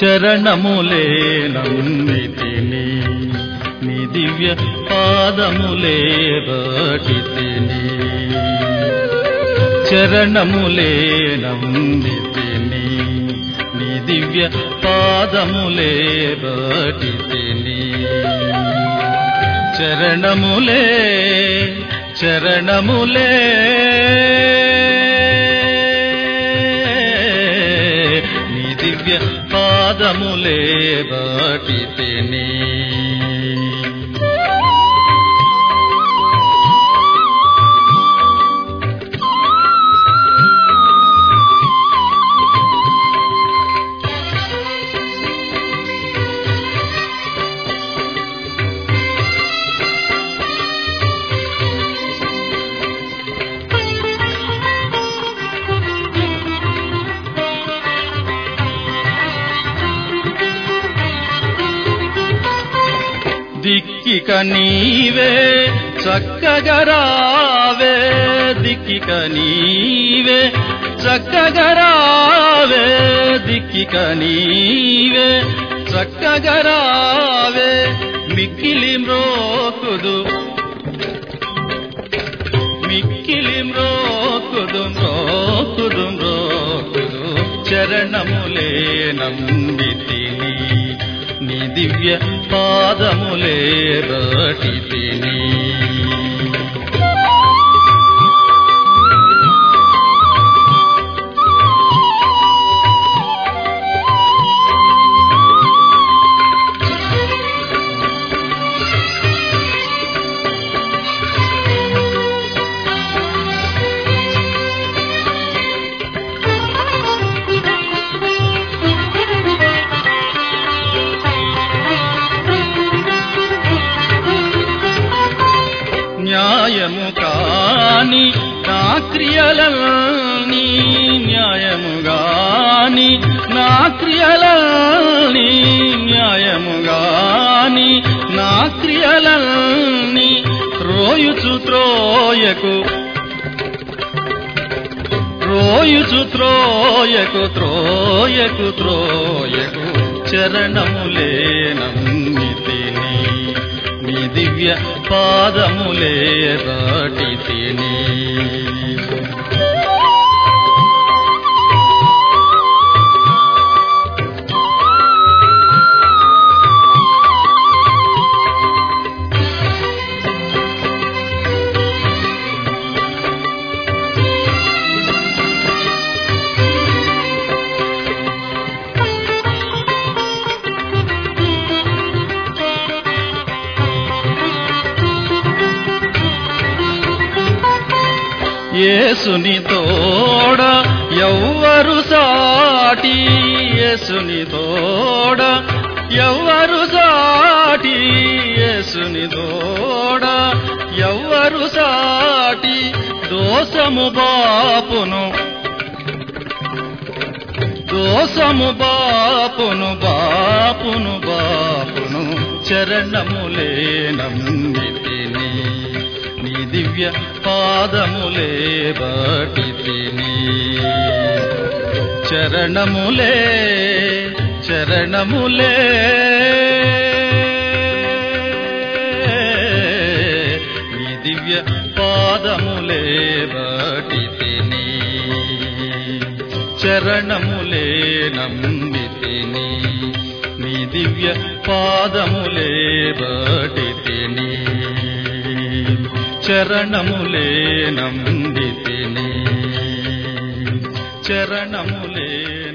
చరణములే నమ్మితిని నీ దివ్య పాదములే బటితిని చరణములే నమ్మితిని నీ దివ్య పాదములే బటితిని చరణములే చరణములే నీ దివ్య పాదములే బటితిని దిక్కిక నీవే చక్కగరావే దిక్కిక నీవే చక్కగరావే దిక్కిక నీవే చక్కగరావే మిక్కిలి మ్రోకుదు మిక్కిలి మ్రోకుదు మ్రోకుదు మ్రోకుదు చరణములే నమ్మితిని నీ దివ్య పాదములే బటితిని న్యాయము కాని నా క్రియలల్ని న్యాయము గాని నా క్రియలల్ని న్యాయము గాని నా క్రియలల్ని రోయుచు త్రోయకు రోయుచు త్రోయకు త్రోయకు త్రోయకు చరణములే నమ్మితిని నీ దివ్య పాదములే బటితిని యేసుని తోడ ఎవ్వరు సాటి యేసుని తోడ ఎవ్వరు సాటి యేసుని తోడ ఎవ్వరు సాటి దోషము బాపును దోషము బాపును బాపును బాపును చరణములే నమ్మితిని నీ దివ్య పాదములే బటితిని చరణములే చరణములే నీ దివ్య పాదములే బటితిని చరణములే నమ్మితిని నీ దివ్య పాదములే బటితిని చరణములే నందితిని చరణములే